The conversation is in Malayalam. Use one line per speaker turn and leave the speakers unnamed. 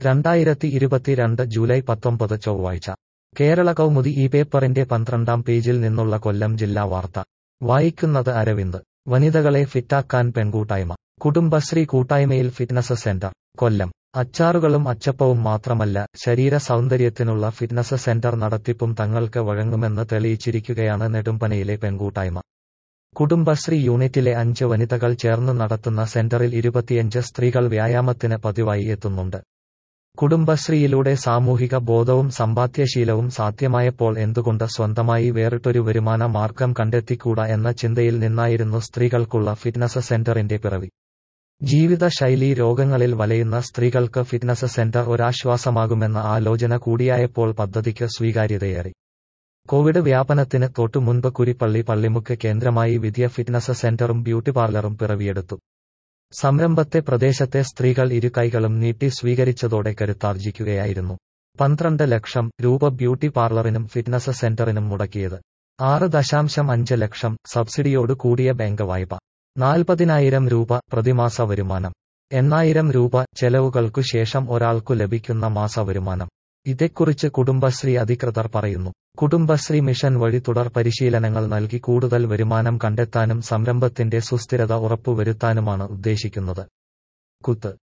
രണ്ടായിരത്തി ഇരുപത്തിരണ്ട് ജൂലൈ പത്തൊമ്പത് ചൊവ്വാഴ്ച കേരള കൗമുദി ഈ പേപ്പറിന്റെ പന്ത്രണ്ടാം പേജിൽ നിന്നുള്ള കൊല്ലം ജില്ലാ വാർത്ത വായിക്കുന്നത് അരവിന്ദ് വനിതകളെ ഫിറ്റാക്കാൻ പെൺകൂട്ടായ്മ കുടുംബശ്രീ കൂട്ടായ്മയിൽ ഫിറ്റ്നസ് സെന്റർ കൊല്ലം അച്ചാറുകളും അച്ചപ്പവും മാത്രമല്ല ശരീര സൗന്ദര്യത്തിനുള്ള ഫിറ്റ്നസ് സെന്റർ നടത്തിപ്പും തങ്ങൾക്ക് വഴങ്ങുമെന്ന് തെളിയിച്ചിരിക്കുകയാണ് നെടുമ്പനയിലെ പെൺകൂട്ടായ്മ കുടുംബശ്രീ യൂണിറ്റിലെ അഞ്ച് വനിതകൾ ചേർന്ന് നടത്തുന്ന സെന്ററിൽ ഇരുപത്തിയഞ്ച് സ്ത്രീകൾ വ്യായാമത്തിന് പതിവായി എത്തുന്നുണ്ട് കുടുംബശ്രീയിലൂടെ സാമൂഹിക ബോധവും സമ്പാദ്യശീലവും സാധ്യമായപ്പോൾ എന്തുകൊണ്ട് സ്വന്തമായി വേറിട്ടൊരു വരുമാന മാർഗം കണ്ടെത്തിക്കൂടാ എന്ന ചിന്തയിൽ നിന്നായിരുന്നു സ്ത്രീകൾക്കുള്ള ഫിറ്റ്നസ് സെന്ററിന്റെ പിറവി ജീവിതശൈലീ രോഗങ്ങളിൽ വലയുന്ന സ്ത്രീകൾക്ക് ഫിറ്റ്നസ് സെന്റർ ഒരാശ്വാസമാകുമെന്ന ആലോചന കൂടിയായപ്പോൾ പദ്ധതിക്ക് സ്വീകാര്യതയേറി കോവിഡ് വ്യാപനത്തിന് തൊട്ടു മുൻപ് കുരിപ്പള്ളി പള്ളിമുക്ക് കേന്ദ്രമായി വിദ്യ ഫിറ്റ്നസ് സെന്ററും ബ്യൂട്ടി പാർലറും പിറവിയെടുത്തു സംരംഭത്തെ പ്രദേശത്തെ സ്ത്രീകൾ ഇരു കൈകളും നീട്ടി സ്വീകരിച്ചതോടെ കരുത്താർജിക്കുകയായിരുന്നു പന്ത്രണ്ട് ലക്ഷം രൂപ ബ്യൂട്ടി പാർലറിനും ഫിറ്റ്നസ് സെന്ററിനും മുടക്കിയത് ആറ് ദശാംശം അഞ്ച് ലക്ഷം സബ്സിഡിയോട് കൂടിയ ബാങ്ക് വായ്പ നാൽപ്പതിനായിരം രൂപ പ്രതിമാസ വരുമാനം എണ്ണായിരം രൂപ ചെലവുകൾക്കു ശേഷം ഒരാൾക്കു ലഭിക്കുന്ന മാസ വരുമാനം ഇതേക്കുറിച്ച് കുടുംബശ്രീ അധികൃതർ പറയുന്നു കുടുംബശ്രീ മിഷൻ വഴി തുടർ പരിശീലനങ്ങൾ നൽകി കൂടുതൽ വരുമാനം കണ്ടെത്താനും സംരംഭത്തിന്റെ സുസ്ഥിരത ഉറപ്പുവരുത്താനുമാണ് ഉദ്ദേശിക്കുന്നത് കുത്ത്